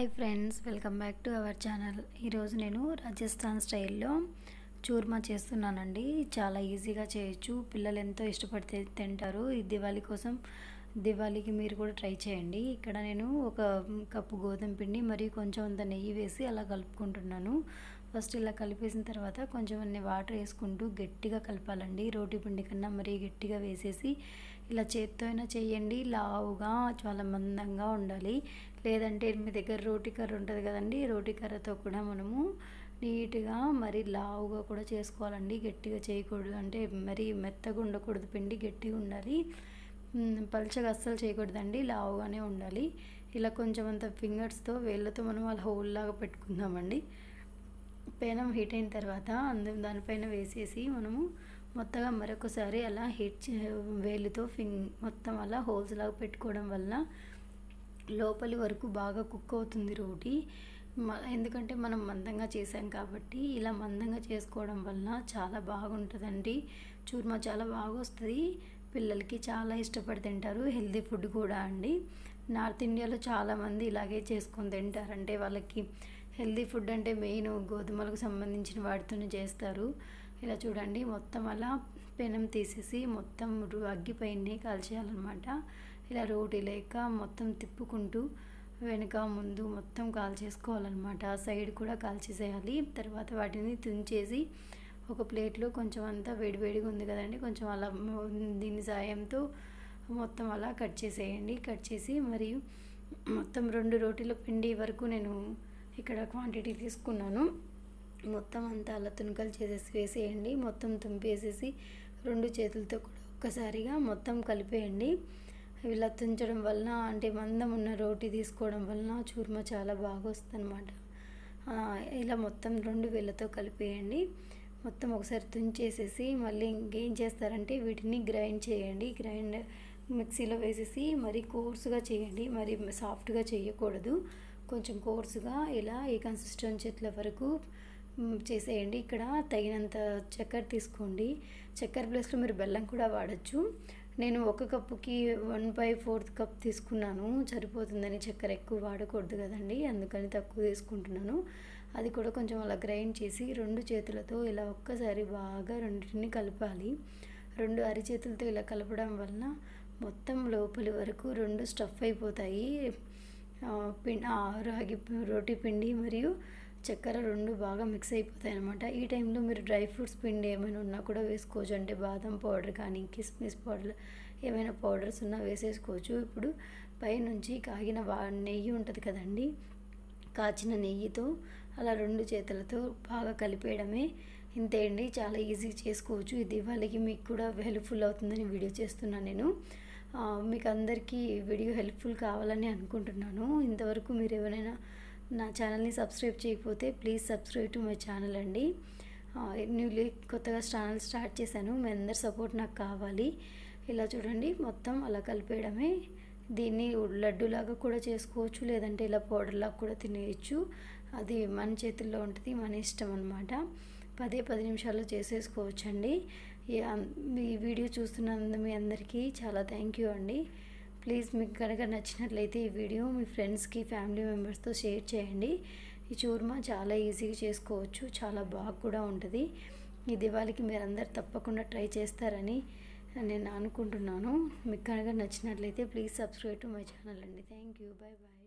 hi friends welcome back to our channel ఈరోజు నేను రాజస్థాన్ స్టైల్లో చూర్మా చేస్తున్నానండి చాలా ఈజీగా చేయొచ్చు పిల్లలు ఎంతో ఇష్టపడితే తింటారు ఈ దివాళీ కోసం దివాళీకి మీరు కూడా ట్రై చేయండి ఇక్కడ నేను ఒక కప్పు గోధుమ పిండి మరియు కొంచెం అంత నెయ్యి వేసి అలా కలుపుకుంటున్నాను ఫస్ట్ ఇలా కలిపేసిన తర్వాత కొంచెం అన్ని వాటర్ వేసుకుంటూ గట్టిగా కలపాలండి రోటి పిండి కన్నా మరీ గట్టిగా వేసేసి ఇలా చేత్తో అయినా చేయండి లావుగా చాలా మందంగా ఉండాలి లేదంటే మీ దగ్గర రోటి కర్ర ఉంటుంది కదండి రోటి కర్రతో కూడా మనము నీట్గా మరి లావుగా కూడా చేసుకోవాలండి గట్టిగా చేయకూడదు అంటే మరీ మెత్తగా ఉండకూడదు పిండి గట్టిగా ఉండాలి పల్చగా అస్సలు చేయకూడదండి లావుగానే ఉండాలి ఇలా కొంచెం అంత ఫింగర్స్తో వేళ్ళతో మనం అలా హోల్ లాగా పెట్టుకుందామండి పెనం హీట్ అయిన తర్వాత అందు దానిపైన వేసేసి మనము మొత్తగా మరొకసారి అలా హీట్ వేలుతో ఫింగ్ మొత్తం అలా హోల్స్ లాగా పెట్టుకోవడం వల్ల లోపలి వరకు బాగా కుక్ అవుతుంది రోటి ఎందుకంటే మనం మందంగా చేసాం కాబట్టి ఇలా మందంగా చేసుకోవడం వల్ల చాలా బాగుంటుందండి చూర్మా చాలా బాగా వస్తుంది పిల్లలకి చాలా ఇష్టపడి తింటారు హెల్తీ ఫుడ్ కూడా అండి నార్త్ ఇండియాలో చాలామంది ఇలాగే చేసుకొని తింటారు అంటే వాళ్ళకి హెల్తీ ఫుడ్ అంటే మెయిన్ గోధుమలకు సంబంధించిన వాటితోనే చేస్తారు ఇలా చూడండి మొత్తం అలా పెనం తీసేసి మొత్తం అగ్గిపైనే కాల్చేయాలన్నమాట ఇలా రోటి లేక మొత్తం తిప్పుకుంటూ వెనుక ముందు మొత్తం కాల్చేసుకోవాలన్నమాట సైడ్ కూడా కాల్చేసేయాలి తర్వాత వాటిని తుంచేసి ఒక ప్లేట్లో కొంచెం అంతా వేడివేడిగా ఉంది కదండి కొంచెం అలా దీని సాయంతో మొత్తం అలా కట్ చేసేయండి కట్ చేసి మరియు మొత్తం రెండు రోటీల పిండి వరకు నేను ఇక్కడ క్వాంటిటీ తీసుకున్నాను మొత్తం అంతా అలా తునకలు చేసేసి వేసేయండి మొత్తం తుంపేసేసి రెండు చేతులతో కూడా ఒక్కసారిగా మొత్తం కలిపేయండి ఇలా తుంచడం వలన అంటే మందం ఉన్న రోటీ తీసుకోవడం వలన చూర్మ చాలా బాగా వస్తుందన్నమాట ఇలా మొత్తం రెండు వేళ్ళతో కలిపేయండి మొత్తం ఒకసారి తుంచేసేసి మళ్ళీ ఇంకేం చేస్తారంటే వీటిని గ్రైండ్ చేయండి గ్రైండ్ మిక్సీలో వేసేసి మరీ కోర్సుగా చేయండి మరి సాఫ్ట్గా చేయకూడదు కొంచెం కోర్సుగా ఇలా ఈ కన్సిస్టెన్సీల వరకు చేసేయండి ఇక్కడ తగినంత చక్కెర తీసుకోండి చక్కెర ప్లేస్లో మీరు బెల్లం కూడా వాడచ్చు నేను ఒక కప్పుకి వన్ బై ఫోర్త్ కప్ తీసుకున్నాను సరిపోతుందని చక్కెర ఎక్కువ వాడకూడదు కదండి అందుకని తక్కువ తీసుకుంటున్నాను అది కూడా కొంచెం అలా గ్రైండ్ చేసి రెండు చేతులతో ఇలా ఒక్కసారి బాగా రెండింటిని కలపాలి రెండు అరిచేతులతో ఇలా కలపడం వలన మొత్తం లోపలి వరకు రెండు స్టఫ్ అయిపోతాయి పిండి రాగి రోటి పిండి మరియు చక్కెర రెండు బాగా మిక్స్ అయిపోతాయి అనమాట ఈ టైంలో మీరు డ్రై ఫ్రూట్స్ పిండి ఏమైనా ఉన్నా కూడా వేసుకోవచ్చు అంటే బాదం పౌడర్ కానీ కిస్మిస్ పౌడర్ ఏమైనా పౌడర్స్ ఉన్నా వేసేసుకోవచ్చు ఇప్పుడు పైనుంచి కాగిన వా నెయ్యి ఉంటుంది కదండి కాచిన నెయ్యితో అలా రెండు చేతులతో బాగా కలిపేయడమే ఇంతే అండి చాలా ఈజీగా చేసుకోవచ్చు ఈ దివాళీకి మీకు కూడా హెల్ప్ఫుల్ అవుతుందని వీడియో చేస్తున్నాను నేను మీకు అందరికీ వీడియో హెల్ప్ఫుల్ కావాలని అనుకుంటున్నాను ఇంతవరకు మీరు ఎవరైనా నా ఛానల్ని సబ్స్క్రైబ్ చేయకపోతే please subscribe to my channel అండి న్యూలీ కొత్తగా ఛానల్ స్టార్ట్ చేశాను మీ అందరి సపోర్ట్ నాకు కావాలి ఇలా చూడండి మొత్తం అలా కలిపేయడమే దీన్ని లడ్డులాగా కూడా చేసుకోవచ్చు లేదంటే ఇలా పౌడర్లాగా కూడా తినేయచ్చు అది మన చేతుల్లో ఉంటుంది మన ఇష్టం అనమాట పదే పది నిమిషాల్లో చేసేసుకోవచ్చు అండి ఈ వీడియో చూస్తున్నందు మీ అందరికీ చాలా థ్యాంక్ యూ అండి ప్లీజ్ మీకు కనుక నచ్చినట్లయితే ఈ వీడియో మీ ఫ్రెండ్స్కి ఫ్యామిలీ మెంబర్స్తో షేర్ చేయండి ఈ చూర్మా చాలా ఈజీగా చేసుకోవచ్చు చాలా బాగా కూడా ఉంటుంది ఈ దివాళీకి మీరు అందరు తప్పకుండా ట్రై చేస్తారని నేను అనుకుంటున్నాను మీకు కనుక నచ్చినట్లయితే please subscribe to my channel అండి థ్యాంక్ యూ బాయ్ బాయ్